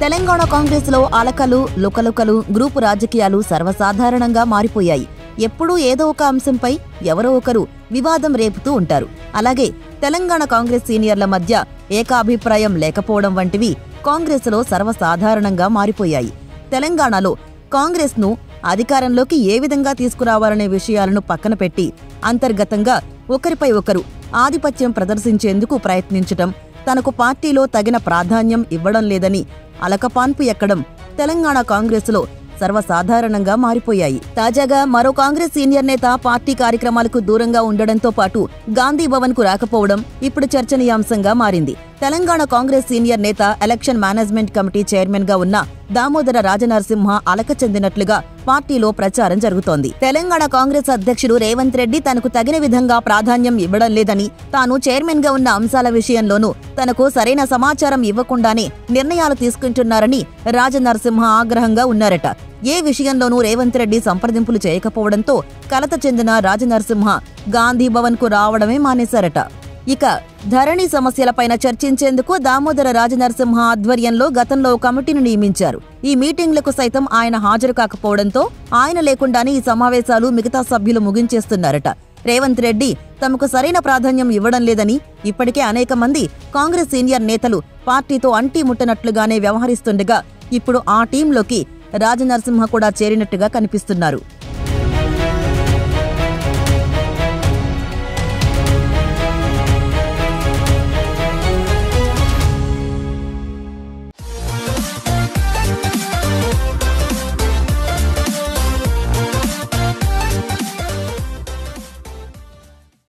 తెలంగాణ కాంగ్రెస్ లో అలకలు లుకలుకలు గ్రూపు రాజకీయాలు సర్వసాధారణంగా మారిపోయాయి ఎప్పుడూ ఏదో ఒక అంశంపై ఎవరో ఒకరు వివాదం రేపుతూ ఉంటారు అలాగే తెలంగాణ కాంగ్రెస్ సీనియర్ల మధ్య ఏకాభిప్రాయం లేకపోవడం వంటివి కాంగ్రెస్లో సర్వసాధారణంగా మారిపోయాయి తెలంగాణలో కాంగ్రెస్ను అధికారంలోకి ఏ విధంగా తీసుకురావాలనే విషయాలను పక్కన పెట్టి అంతర్గతంగా ఒకరిపై ఒకరు ఆధిపత్యం ప్రదర్శించేందుకు ప్రయత్నించటం తనకు పార్టీలో తగిన ప్రాధాన్యం ఇవ్వడం లేదని అలకపాన్పు ఎక్కడం తెలంగాణ కాంగ్రెస్లో సర్వసాధారణంగా మారిపోయాయి తాజాగా మరో కాంగ్రెస్ సీనియర్ నేత పార్టీ కార్యక్రమాలకు దూరంగా ఉండడంతో పాటు గాంధీ భవన్ కు రాకపోవడం ఇప్పుడు చర్చనీయాంశంగా మారింది తెలంగాణ కాంగ్రెస్ సీనియర్ నేత ఎలక్షన్ మేనేజ్మెంట్ కమిటీ చైర్మన్ గా ఉన్న దామోదర రాజనరసింహ అలక చెందినట్లుగా పార్టీలో ప్రచారం జరుగుతోంది తెలంగాణ కాంగ్రెస్ అధ్యక్షుడు రేవంత్ రెడ్డి తనకు తగిన విధంగా ప్రాధాన్యం ఇవ్వడం లేదని తాను చైర్మన్ గా ఉన్న అంశాల విషయంలోనూ తనకు సరైన సమాచారం ఇవ్వకుండానే నిర్ణయాలు తీసుకుంటున్నారని రాజనరసింహ ఆగ్రహంగా ఉన్నారట ఏ విషయంలోనూ రేవంత్ రెడ్డి సంప్రదింపులు చేయకపోవడంతో కలత చెందిన రాజనరసింహ గాంధీ భవన్ కు రావడమే మానేశారట ఇక ధరణి సమస్యలపైన చర్చించేందుకు దామోదర రాజనరసింహ ఆధ్వర్యంలో గతంలో ఓ కమిటీని నియమించారు ఈ మీటింగ్లకు సైతం ఆయన హాజరు కాకపోవడంతో ఆయన లేకుండానే ఈ సమావేశాలు మిగతా సభ్యులు ముగించేస్తున్నారట రేవంత్ రెడ్డి తమకు సరైన ప్రాధాన్యం ఇవ్వడం లేదని ఇప్పటికే అనేక మంది కాంగ్రెస్ సీనియర్ నేతలు పార్టీతో అంటీ ముట్టనట్లుగానే వ్యవహరిస్తుండగా ఇప్పుడు ఆ టీంలోకి రాజనరసింహ కూడా చేరినట్టుగా కనిపిస్తున్నారు